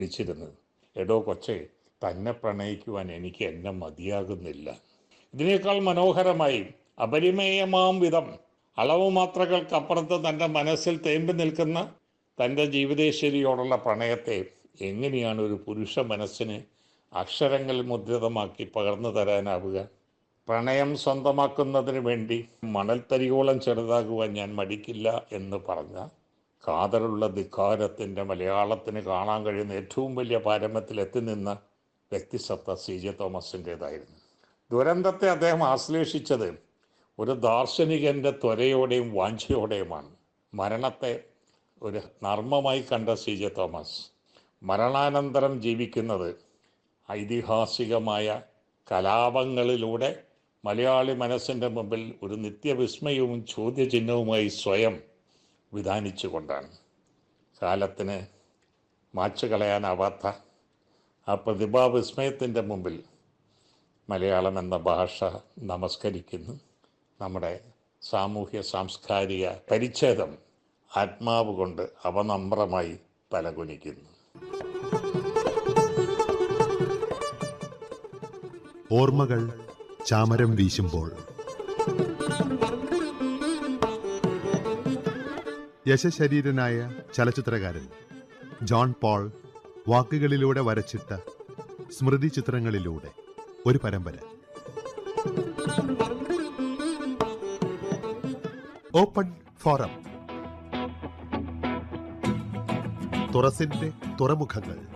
വിളിച്ചിരുന്നത് എടോ കൊച്ചെ തന്നെ പ്രണയിക്കുവാൻ എനിക്ക് എന്നെ മതിയാകുന്നില്ല ഇതിനേക്കാൾ മനോഹരമായി അപരിമേയമാം വിധം അളവ് മാത്രകൾക്കപ്പുറത്ത് തൻ്റെ മനസ്സിൽ തേമ്പി നിൽക്കുന്ന തൻ്റെ ജീവിതേശ്വരിയോടുള്ള പ്രണയത്തെ എങ്ങനെയാണ് ഒരു പുരുഷ മനസ്സിന് അക്ഷരങ്ങൾ മുദ്രിതമാക്കി പകർന്നു തരാനാവുക പ്രണയം സ്വന്തമാക്കുന്നതിന് വേണ്ടി മണൽത്തരിയോളം ചെറുതാകുവാൻ ഞാൻ മടിക്കില്ല എന്ന് പറഞ്ഞ കാതലുള്ള ധിക്കാരത്തിൻ്റെ മലയാളത്തിന് കാണാൻ കഴിയുന്ന ഏറ്റവും വലിയ പാരമ്യത്തിൽ എത്തി നിന്ന വ്യക്തിസത്ത സി ജെ തോമസിൻ്റേതായിരുന്നു ദുരന്തത്തെ അദ്ദേഹം ആശ്ലേഷിച്ചത് ഒരു ദാർശനികൻ്റെ ത്വരയോടെയും വാഞ്ചയോടെയുമാണ് മരണത്തെ ഒരു നർമ്മമായി കണ്ട സി ജെ തോമസ് മരണാനന്തരം ജീവിക്കുന്നത് ഐതിഹാസികമായ കലാപങ്ങളിലൂടെ മലയാളി മനസ്സിൻ്റെ മുമ്പിൽ ഒരു നിത്യവിസ്മയവും ചോദ്യചിഹ്നവുമായി സ്വയം വിധാനിച്ചുകൊണ്ടാണ് കാലത്തിന് മാച്ചു കളയാനാവാത്ത ആ പ്രതിഭാവിസ്മയത്തിൻ്റെ മുമ്പിൽ മലയാളം എന്ന ഭാഷ നമസ്കരിക്കുന്നു നമ്മുടെ സാമൂഹ്യ സാംസ്കാരിക പരിച്ഛേദം ആത്മാവ് കൊണ്ട് അവനമ്രമായി തലകുനിക്കുന്നു ഓർമ്മകൾ ചാമരം വീശുമ്പോൾ യശശരീരനായ ചലച്ചിത്രകാരൻ ജോൺ പോൾ വാക്കുകളിലൂടെ വരച്ചിട്ട സ്മൃതി ചിത്രങ്ങളിലൂടെ ഒരു പരമ്പര ഓപ്പൺ ഫോറം തുറസിന്റെ തുറമുഖങ്ങൾ